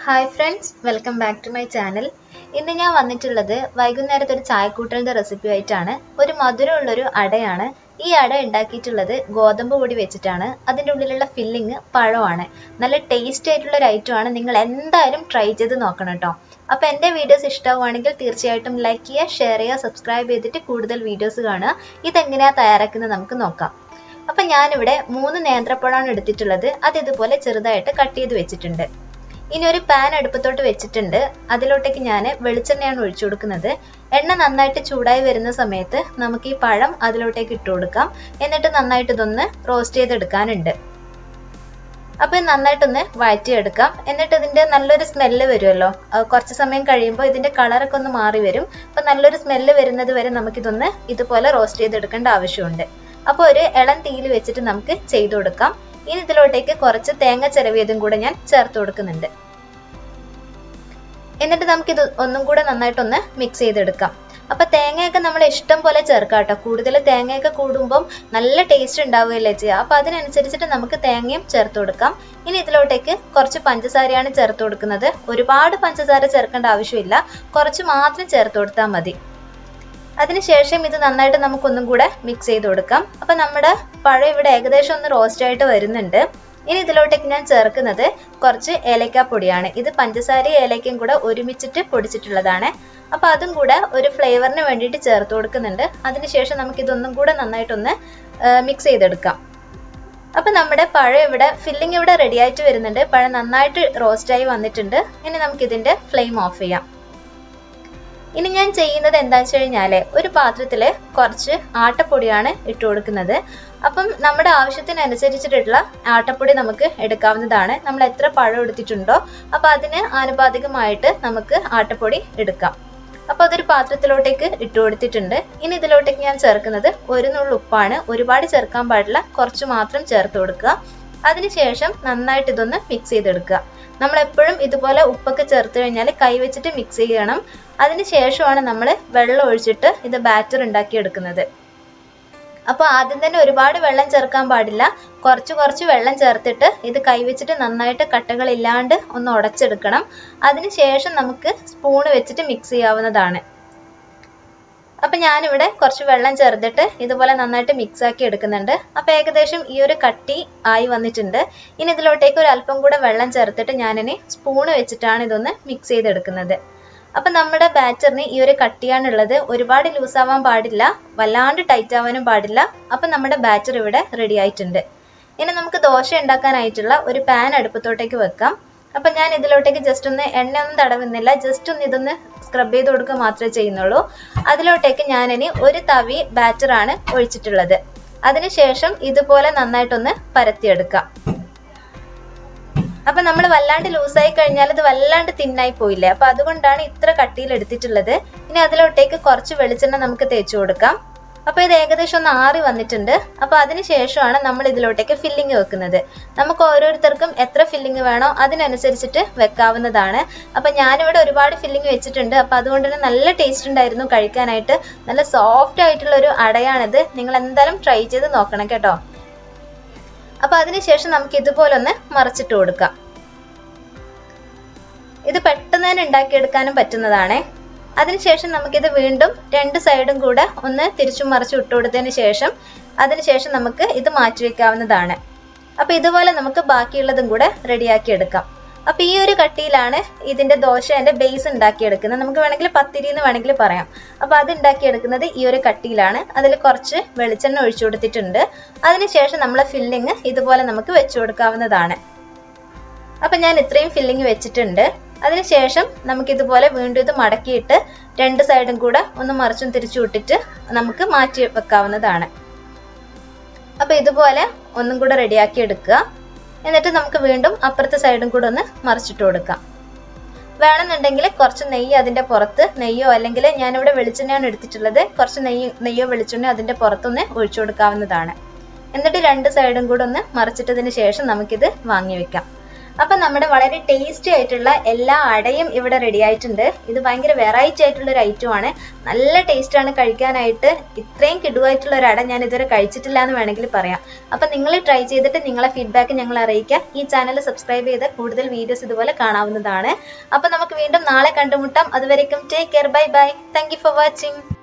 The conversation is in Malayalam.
hi friends welcome back to my channel ഇന്ന് ഞാൻ വന്നിട്ടുള്ളത് വൈകുന്നേരത്തെ ഒരു ചായക്കൂട്ടലിൻ്റെ റെസിപ്പി ആയിട്ടാണ് ഒരു മധുരമുള്ളൊരു അടയാണ് ഈ അട ഉണ്ടാക്കിയിട്ടുള്ളത് ഗോതമ്പ് പൊടി വെച്ചിട്ടാണ് അതിൻ്റെ ഉള്ളിലുള്ള ഫില്ലിങ് പഴമാണ് നല്ല ടേസ്റ്റി ആയിട്ടുള്ള ഒരു ഐറ്റമാണ് നിങ്ങൾ എന്തായാലും ട്രൈ ചെയ്ത് നോക്കണം കേട്ടോ അപ്പോൾ എൻ്റെ വീഡിയോസ് ഇഷ്ടമാവുകയാണെങ്കിൽ തീർച്ചയായിട്ടും ലൈക്ക് ചെയ്യുക ഷെയർ ചെയ്യുക സബ്സ്ക്രൈബ് ചെയ്തിട്ട് കൂടുതൽ വീഡിയോസ് കാണുക ഇതെങ്ങനെയാണ് തയ്യാറാക്കുന്നത് നമുക്ക് നോക്കാം അപ്പം ഞാനിവിടെ മൂന്ന് നേന്ത്രപ്പഴമാണ് എടുത്തിട്ടുള്ളത് അത് ഇതുപോലെ ചെറുതായിട്ട് കട്ട് ചെയ്ത് വെച്ചിട്ടുണ്ട് ഇനി ഒരു പാൻ അടുപ്പത്തോട്ട് വെച്ചിട്ടുണ്ട് അതിലോട്ടേക്ക് ഞാൻ വെളിച്ചെണ്ണയാണ് ഒഴിച്ചു കൊടുക്കുന്നത് എണ്ണ നന്നായിട്ട് ചൂടായി വരുന്ന സമയത്ത് നമുക്ക് ഈ പഴം അതിലോട്ടേക്ക് ഇട്ട് കൊടുക്കാം എന്നിട്ട് നന്നായിട്ട് ഇതൊന്ന് റോസ്റ്റ് ചെയ്തെടുക്കാനുണ്ട് അപ്പോൾ നന്നായിട്ടൊന്ന് വഴറ്റിയെടുക്കാം എന്നിട്ട് ഇതിൻ്റെ നല്ലൊരു സ്മെല്ല് വരുമല്ലോ കുറച്ച് സമയം കഴിയുമ്പോൾ ഇതിൻ്റെ കളറൊക്കെ ഒന്ന് മാറി വരും അപ്പോൾ നല്ലൊരു സ്മെല്ല് വരുന്നത് വരെ നമുക്കിതൊന്ന് ഇതുപോലെ റോസ്റ്റ് ചെയ്തെടുക്കേണ്ട ആവശ്യമുണ്ട് അപ്പോൾ ഒരു ഇളം തീയിൽ വെച്ചിട്ട് നമുക്ക് ചെയ്തു കൊടുക്കാം ഇനി ഇതിലോട്ടേക്ക് കുറച്ച് തേങ്ങ ചിരവിയതും കൂടെ ഞാൻ ചേർത്ത് കൊടുക്കുന്നുണ്ട് എന്നിട്ട് നമുക്കിത് ഒന്നും കൂടെ നന്നായിട്ടൊന്ന് മിക്സ് ചെയ്തെടുക്കാം അപ്പൊ തേങ്ങയൊക്കെ നമ്മൾ ഇഷ്ടം പോലെ ചേർക്കാം കേട്ടോ കൂടുതൽ തേങ്ങയൊക്കെ കൂടുമ്പം നല്ല ടേസ്റ്റ് ഉണ്ടാവുകയല്ലേ ചെയ്യുക അപ്പൊ അതിനനുസരിച്ചിട്ട് നമുക്ക് തേങ്ങയും ചേർത്ത് കൊടുക്കാം ഇനി ഇതിലോട്ടേക്ക് കുറച്ച് പഞ്ചസാരയാണ് ചേർത്ത് കൊടുക്കുന്നത് ഒരുപാട് പഞ്ചസാര ചേർക്കേണ്ട ആവശ്യമില്ല കുറച്ച് മാത്രം ചേർത്ത് കൊടുത്താൽ മതി അതിനുശേഷം ഇത് നന്നായിട്ട് നമുക്കൊന്നും കൂടെ മിക്സ് ചെയ്ത് കൊടുക്കാം അപ്പൊ നമ്മുടെ പഴം ഇവിടെ ഏകദേശം ഒന്ന് റോസ്റ്റ് ആയിട്ട് വരുന്നുണ്ട് ഇനി ഇതിലോട്ടേക്ക് ഞാൻ ചേർക്കുന്നത് കുറച്ച് ഏലക്കാപ്പൊടിയാണ് ഇത് പഞ്ചസാരയും ഏലക്കയും കൂടെ ഒരുമിച്ചിട്ട് പൊടിച്ചിട്ടുള്ളതാണ് അപ്പൊ അതും കൂടെ ഒരു ഫ്ലേവറിന് വേണ്ടിയിട്ട് ചേർത്ത് കൊടുക്കുന്നുണ്ട് അതിനുശേഷം നമുക്ക് ഇതൊന്നും കൂടെ നന്നായിട്ടൊന്ന് മിക്സ് ചെയ്തെടുക്കാം അപ്പൊ നമ്മുടെ പഴം ഇവിടെ ഫില്ലിംഗ് ഇവിടെ റെഡി ആയിട്ട് വരുന്നുണ്ട് പഴം നന്നായിട്ട് റോസ്റ്റായി വന്നിട്ടുണ്ട് ഇനി നമുക്ക് ഇതിന്റെ ഫ്ലെയിം ഓഫ് ചെയ്യാം ഇനി ഞാൻ ചെയ്യുന്നത് എന്താണെന്ന് വെച്ച് കഴിഞ്ഞാല് ഒരു പാത്രത്തില് കുറച്ച് ആട്ടപ്പൊടിയാണ് ഇട്ട് കൊടുക്കുന്നത് അപ്പം നമ്മുടെ ആവശ്യത്തിനനുസരിച്ചിട്ടുള്ള ആട്ടപ്പൊടി നമുക്ക് എടുക്കാവുന്നതാണ് നമ്മൾ എത്ര പഴം എടുത്തിട്ടുണ്ടോ അപ്പൊ അതിന് ആനുപാതികമായിട്ട് നമുക്ക് ആട്ടപ്പൊടി എടുക്കാം അപ്പൊ അതൊരു പാത്രത്തിലോട്ടേക്ക് ഇട്ട് കൊടുത്തിട്ടുണ്ട് ഇനി ഇതിലോട്ടേക്ക് ഞാൻ ചേർക്കുന്നത് ഒരു നുള്ളു ഉപ്പാണ് ഒരുപാട് ചേർക്കാൻ പാടില്ല കുറച്ച് മാത്രം ചേർത്ത് കൊടുക്കുക അതിനുശേഷം നന്നായിട്ട് ഇതൊന്ന് മിക്സ് ചെയ്തെടുക്കുക നമ്മൾ എപ്പോഴും ഇതുപോലെ ഉപ്പൊക്കെ ചേർത്ത് കഴിഞ്ഞാൽ കൈവച്ചിട്ട് മിക്സ് ചെയ്യണം അതിനുശേഷമാണ് നമ്മൾ വെള്ളം ഒഴിച്ചിട്ട് ഇത് ബാറ്റർ ഉണ്ടാക്കിയെടുക്കുന്നത് അപ്പോൾ ആദ്യം തന്നെ ഒരുപാട് വെള്ളം ചേർക്കാൻ പാടില്ല കുറച്ച് കുറച്ച് വെള്ളം ചേർത്തിട്ട് ഇത് കൈവച്ചിട്ട് നന്നായിട്ട് കട്ടകളില്ലാണ്ട് ഒന്ന് ഉടച്ചെടുക്കണം അതിനുശേഷം നമുക്ക് സ്പൂണ് വെച്ചിട്ട് മിക്സ് ചെയ്യാവുന്നതാണ് അപ്പം ഞാനിവിടെ കുറച്ച് വെള്ളം ചേർത്തിട്ട് ഇതുപോലെ നന്നായിട്ട് മിക്സ് ആക്കി എടുക്കുന്നുണ്ട് അപ്പം ഏകദേശം ഈ ഒരു കട്ടി ആയി വന്നിട്ടുണ്ട് ഇനി ഇതിലോട്ടേക്ക് ഒരു അല്പം കൂടെ വെള്ളം ചേർത്തിട്ട് ഞാനിനി സ്പൂണ് വെച്ചിട്ടാണ് ഇതൊന്ന് മിക്സ് ചെയ്തെടുക്കുന്നത് അപ്പം നമ്മുടെ ബാറ്ററിന് ഈ ഒരു കട്ടിയാണുള്ളത് ഒരുപാട് ലൂസ് ആവാൻ പാടില്ല വല്ലാണ്ട് ടൈറ്റ് ആവാനും പാടില്ല അപ്പം നമ്മുടെ ബാറ്റർ ഇവിടെ റെഡി ആയിട്ടുണ്ട് ഇനി നമുക്ക് ദോശ ഉണ്ടാക്കാനായിട്ടുള്ള ഒരു പാൻ അടുപ്പത്തോട്ടേക്ക് വെക്കാം അപ്പം ഞാൻ ഇതിലോട്ടേക്ക് ജസ്റ്റ് ഒന്ന് എണ്ണ ഒന്നും തടവുന്നില്ല ജസ്റ്റ് ഒന്ന് ഇതൊന്ന് സ്ക്രബ് ചെയ്ത് കൊടുക്കുക മാത്രമേ ചെയ്യുന്നുള്ളൂ അതിലോട്ടേക്ക് ഞാനിനി ഒരു തവി ബാറ്ററാണ് ഒഴിച്ചിട്ടുള്ളത് അതിനുശേഷം ഇതുപോലെ നന്നായിട്ടൊന്ന് പരത്തിയെടുക്കാം അപ്പൊ നമ്മൾ വല്ലാണ്ട് ലൂസായി കഴിഞ്ഞാൽ ഇത് വല്ലാണ്ട് തിന്നായി പോയില്ലേ അപ്പൊ അതുകൊണ്ടാണ് ഇത്ര കട്ടിയിൽ എടുത്തിട്ടുള്ളത് ഇനി അതിലോട്ടേക്ക് കുറച്ച് വെളിച്ചെണ്ണ നമുക്ക് തേച്ചു കൊടുക്കാം അപ്പൊ ഇത് ഏകദേശം ഒന്ന് ആറി വന്നിട്ടുണ്ട് അപ്പൊ അതിനുശേഷമാണ് നമ്മൾ ഇതിലോട്ടേക്ക് ഫില്ലിങ് വെക്കുന്നത് നമുക്ക് ഓരോരുത്തർക്കും എത്ര ഫില്ലിങ് വേണോ അതിനനുസരിച്ചിട്ട് വെക്കാവുന്നതാണ് അപ്പൊ ഞാനിവിടെ ഒരുപാട് ഫില്ലിങ് വെച്ചിട്ടുണ്ട് അപ്പൊ അതുകൊണ്ട് തന്നെ നല്ല ടേസ്റ്റ് ഉണ്ടായിരുന്നു കഴിക്കാനായിട്ട് നല്ല സോഫ്റ്റ് ആയിട്ടുള്ള ഒരു അടയാണിത് നിങ്ങൾ എന്തായാലും ട്രൈ ചെയ്ത് നോക്കണം കേട്ടോ അപ്പൊ അതിനുശേഷം നമുക്ക് ഇതുപോലെ ഒന്ന് മറച്ചിട്ട് കൊടുക്കാം ഇത് പെട്ടെന്ന് തന്നെ ഉണ്ടാക്കിയെടുക്കാനും പറ്റുന്നതാണേ അതിനുശേഷം നമുക്കിത് വീണ്ടും രണ്ട് സൈഡും കൂടെ ഒന്ന് തിരിച്ചും മറിച്ചും ഇട്ട് കൊടുത്തതിന് ശേഷം അതിനുശേഷം നമുക്ക് ഇത് മാറ്റി വെക്കാവുന്നതാണ് അപ്പൊ ഇതുപോലെ നമുക്ക് ബാക്കിയുള്ളതും കൂടെ റെഡിയാക്കി എടുക്കാം അപ്പൊ ഈ ഒരു കട്ടിയിലാണ് ഇതിന്റെ ദോശന്റെ ബേസ് ഉണ്ടാക്കിയെടുക്കുന്നത് നമുക്ക് വേണമെങ്കിൽ പത്തിരി എന്ന് വേണമെങ്കിൽ പറയാം അപ്പൊ അത് ഉണ്ടാക്കിയെടുക്കുന്നത് ഈ ഒരു കട്ടിയിലാണ് അതിൽ കുറച്ച് വെളിച്ചെണ്ണ ഒഴിച്ചു കൊടുത്തിട്ടുണ്ട് അതിനുശേഷം നമ്മളെ ഫില്ലിങ് ഇതുപോലെ നമുക്ക് വെച്ചു കൊടുക്കാവുന്നതാണ് അപ്പൊ ഞാൻ ഇത്രയും ഫില്ലിങ് വെച്ചിട്ടുണ്ട് അതിനുശേഷം നമുക്ക് ഇതുപോലെ വീണ്ടും ഇത് മടക്കിയിട്ട് രണ്ട് സൈഡും കൂടെ ഒന്ന് മറിച്ചും തിരിച്ചു വിട്ടിട്ട് നമുക്ക് മാറ്റി വെക്കാവുന്നതാണ് അപ്പൊ ഇതുപോലെ ഒന്നും കൂടെ റെഡിയാക്കി എടുക്കുക എന്നിട്ട് നമുക്ക് വീണ്ടും അപ്പുറത്തെ സൈഡും കൂടെ ഒന്ന് മറിച്ചിട്ട് കൊടുക്കാം വേണമെന്നുണ്ടെങ്കിൽ കുറച്ച് നെയ്യ് അതിന്റെ പുറത്ത് നെയ്യോ അല്ലെങ്കിൽ ഞാനിവിടെ വെളിച്ചെണ്ണയാണ് എടുത്തിട്ടുള്ളത് കുറച്ച് നെയ്യ് നെയ്യോ വെളിച്ചെണ്ണയോ അതിന്റെ പുറത്തൊന്ന് ഒഴിച്ചു കൊടുക്കാവുന്നതാണ് എന്നിട്ട് രണ്ട് സൈഡും കൂടെ ഒന്ന് മറിച്ചിട്ടതിന് ശേഷം നമുക്കിത് വാങ്ങി വെക്കാം അപ്പൊ നമ്മുടെ വളരെ ടേസ്റ്റി ആയിട്ടുള്ള എല്ലാ അടയും ഇവിടെ റെഡി ആയിട്ടുണ്ട് ഇത് ഭയങ്കര വെറൈറ്റി ആയിട്ടുള്ള ഒരു ഐറ്റം ആണ് നല്ല ടേസ്റ്റ് ആണ് കഴിക്കാനായിട്ട് ഇത്രയും കിടുവായിട്ടുള്ള ഒരു അട ഞാൻ ഇതുവരെ കഴിച്ചിട്ടില്ല എന്ന് വേണമെങ്കിൽ പറയാം അപ്പൊ നിങ്ങൾ ട്രൈ ചെയ്തിട്ട് നിങ്ങളെ ഫീഡ്ബാക്ക് ഞങ്ങൾ അറിയിക്കാം ഈ ചാനൽ സബ്സ്ക്രൈബ് ചെയ്ത് കൂടുതൽ വീഡിയോസ് ഇതുപോലെ കാണാവുന്നതാണ് അപ്പൊ നമുക്ക് വീണ്ടും നാളെ കണ്ടുമുട്ടാം അതുവരേക്കും take care bye bye thank you for watching